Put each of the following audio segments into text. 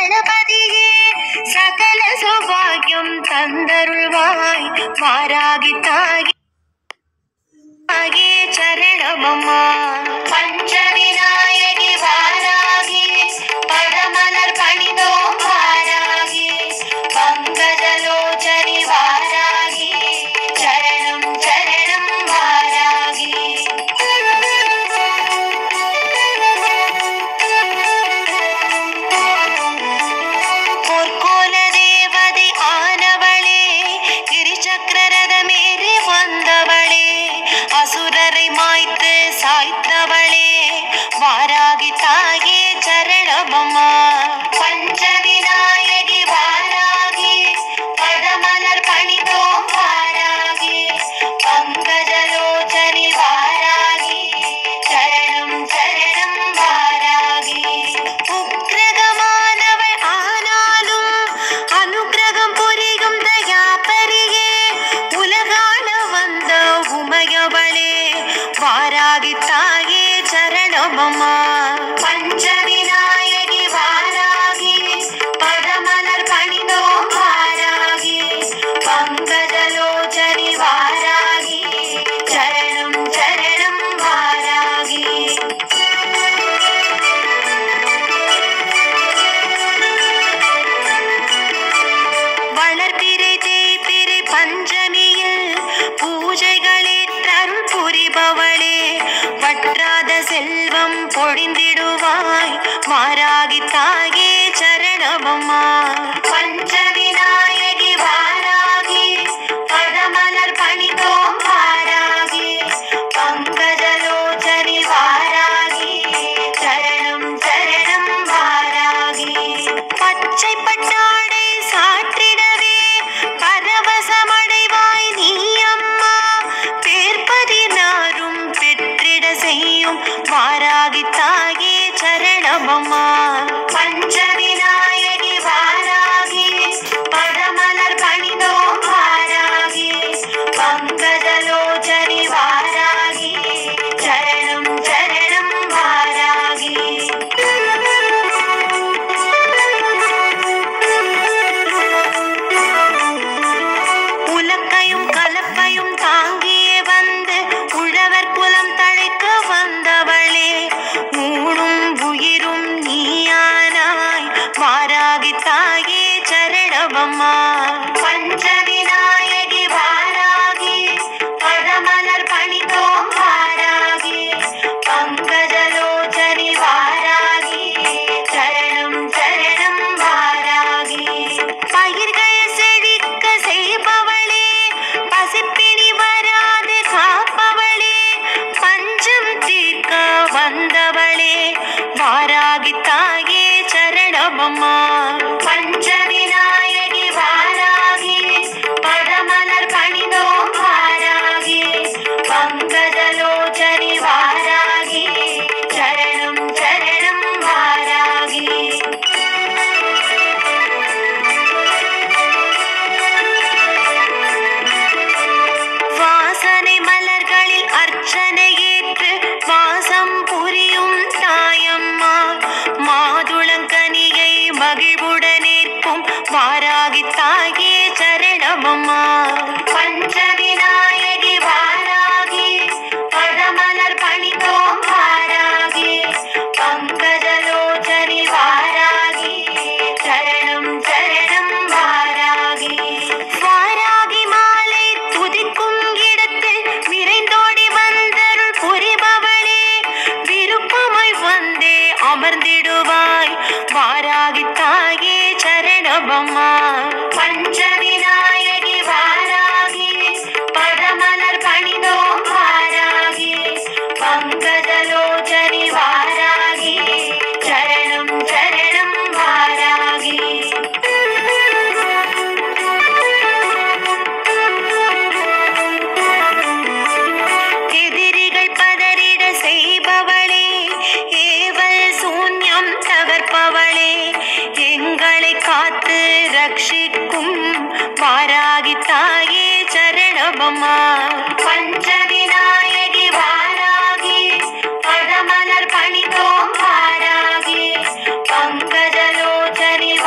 கணபதியே சகல சௌபாகியம் தந்தருள்வாய் மாறாகி தாகி ஆகி சரணமம்மா பஞ்சவிநாயகி வாராகி பழமலர் பணிதோம் வாராகி பங்கஜலோச்சரி வாராகி சரணம் சரணம் வாராகி பொற்கோல தேவதை ஆனவளே கிரிச்சக்கரதமேறி வந்தவளே அசுரரை மாய்த்து சாய்த்தவளே வாராகி தாயே சரணமம்மா பஞ்சவிநாயகி வாராகி பழமலர் பணிதோம் வாராகி பங்கஜலோச்சரி வாராகி சரணம் சரணம் வாராகி உக்ரகமானவள் ஆனாலும் அனுக்கிரகம் புரியும் தயாபரியே உலகான வந்த உமையவளே வாராகி தாயே சரணமம்மா பஞ்சவிநாயகி வாராகி பழமலர் பணிதோம் வாராகி பங்கஜலோச்சரி வாராகி சரணம் சரணம் வாராகி வளர்பிறை தேய்பிறை பஞ்சமியில் பூஜைகளேற்றருள் புரிபவளே வற்றாத செல்வம் பொழிந்திடுவாய் மாறாகி தாயே சரணமம்மா பஞ்சவிநாயகி வாராகி பழமலர் பணிதோம் வாராகி பங்கஜலோச்சரி வாராகி சரணம் சரணம் வாராகி பச்சை பட்டாடை சாற்றிடவே பரவசமடைவாய் நீ அம்மா பேர்பதினாரும் பெற்றிட செய்யும் வாராகி தாயே சரணமம்மா பஞ்சவிநாயகி வாராகி பழமலர் பணிதோம் வாராகி பங்கஜலோச்சரி வாராகி சரணம் சரணம் வாராகி உலக்கையும் கலப்பையும் தாங்கியே வந்து உழவர் குலம் தழைக்க வந்தவளே ஊனும் உயிரும் நீயானாய் வாராகி தாயே சரணமம்மா பஞ்சவிநாயகி வாராகி பழமலர் பணிதோம் வாராகி பங்கஜலோச்சரி வாராகி சரணம் சரணம் வாராகி பயிர்கள் செழிக்க செய்பவளே பசிப்பினி வராது காப்பவளே பஞ்சம் தீர்க்க வந்தவளே வாராகி தாயே சரணமம்மா பஞ்சவிநாயகி வாராகி பழமலர் பணிதோம் வாராகி பங்கஜலோச்சரி வாராகி சரணம் சரணம் வாராகி வாசனை மலர்களில் அர்ச்சனை ஏற்று வாசம் புரியும் தாயம்மா மாதுளங்கனியை மகிழ்வுடனேற்கும் வாராகி தாயே சரணமம்மா பஞ்சவிநாயகி வாராகி பழமலர் பணிதோம் வாராகி பங்கஜலோச்சரி வாராகி சரணம் சரணம் வாராகி வாராகி மாலை துதிக்கும் இடத்தில் விரைந்தோடி வந்தருள் புரிபவளே விருப்பமாய் வந்தே அமர்ந்திடுவாய் வாராகி தாயே சரணமம்மா பஞ்சவிநாயகி வாராகி பழமலர் பணிதோம் வாராகி பங்கஜலோச்சரி வாராகி சரணம் சரணம் வாராகி எதிரிகள் பதறிட செய்பவளே ஏவல் சூன்யம் தகர்ப்பவளே எங்களை காத்து ரட்சிக்கும் வாராகி தாயே சரணமம்மா பஞ்சவிநாயகி வாராகி பழமலர் பணிதோம் வாராகி பங்கஜலோச்சரி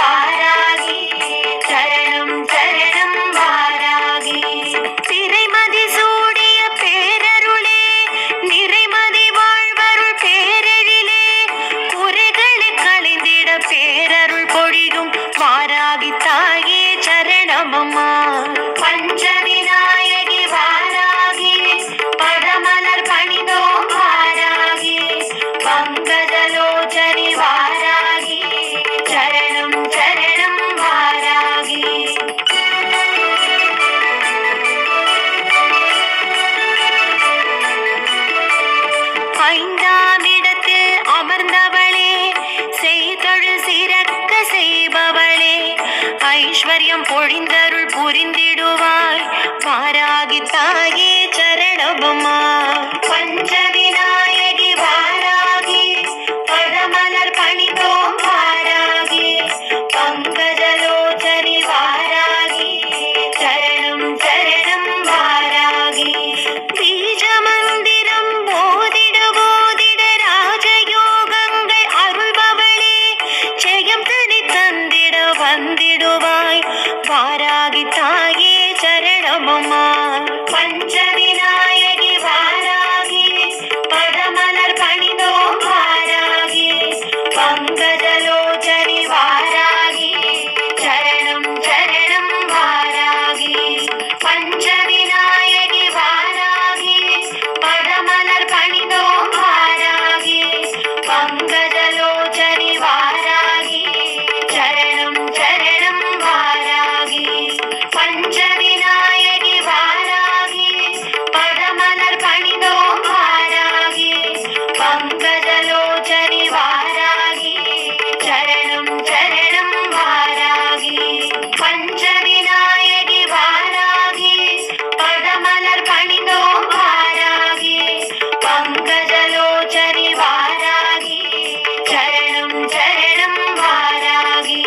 பிறக்க செய்பவளே ஐஸ்வர்யம் பொழிந்தருள் புரிந்திடுவாய் வாராகி தாயே சரணமம்மா பஞ்ச விநாயகி வாராகி பழமலர் பணிந்தோம் வாராகி பங்கஜலோச்சரி வாராகி சரணம் சரணம் வாராகி பீஜ மந்திரம் போதிட போதிட ராஜயோகங்கள் அருள்பவளே ஜெயம் தனி தந்திட வந்திடுவாய் வாராகி தாயே சரணமம்மா பஞ்ச விநாயகி வாராகி பழமலர் பணிந்தோம் வாராகி பங்கஜலோச்சரி வாராகி சரணம் சரணம் வாராகி பஞ்ச விநாயகி வாராகி பழமலர் பணிந்தோம் வாராகி பங்கஜலோச்சரி வாராகி சரணம் சரணம் வாராகி பஞ்ச விநாயகி வாராகி பழமலர் பணிந்தோம் வாராகி பங்கஜலோச்சரி வாராகி சரணம் சரணம் வாராகி பஞ்ச விநாயகி வாராகி பழமலர் பணிந்தோம் வாராகி பங்கஜலோச்சரி வாராகி சரணம் சரணம் வாராகி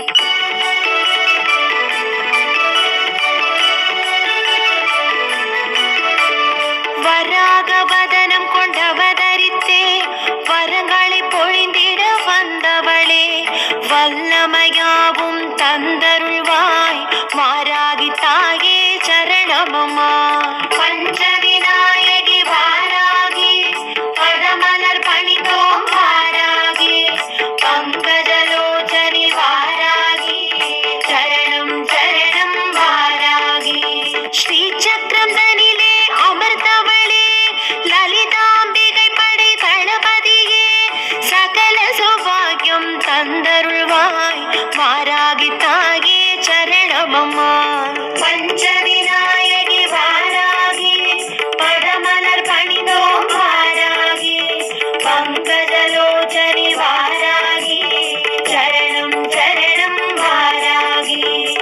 வராகவதனம் கொண்டவதரித்தே வரங்களை பொழிந்திட வந்தவளே வல்லமையாவும் தந்தருள்வாய் மாறாகி தாயே சரணமம்மா பஞ்ச விநாயகி வாராகி பழமலர் பணிந்தோம் வாராகி பங்கஜலோச்சரி வாராகி சரணம் சரணம் வாராகி ஸ்ரீ சக்கரம் தனிலே அமர்ந்தவளே லலிதாம்பிகை படை தளபதியே சகல சௌபாகியம் தந்தருள்வாய் மாறாகி தாயே சரணமம்மா பஞ்ச விநாயகி வாராகி பழமலர் பணிந்தோம் வாராகி பங்கஜலோச்சரி வாராகி சரணம் சரணம் வாராகி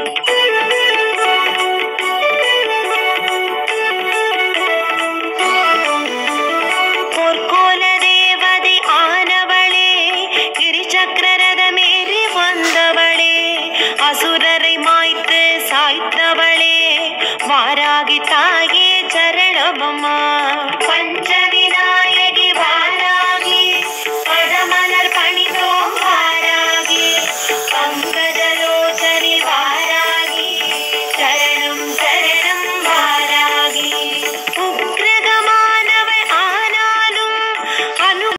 பொற்கோல தேவதை ஆனவளே கிரிச்சக்கரதமேறி வந்தவளே அசுரரை மாய்த்து சாய்த்தவளே வாராகி தாயே சரணமம்மா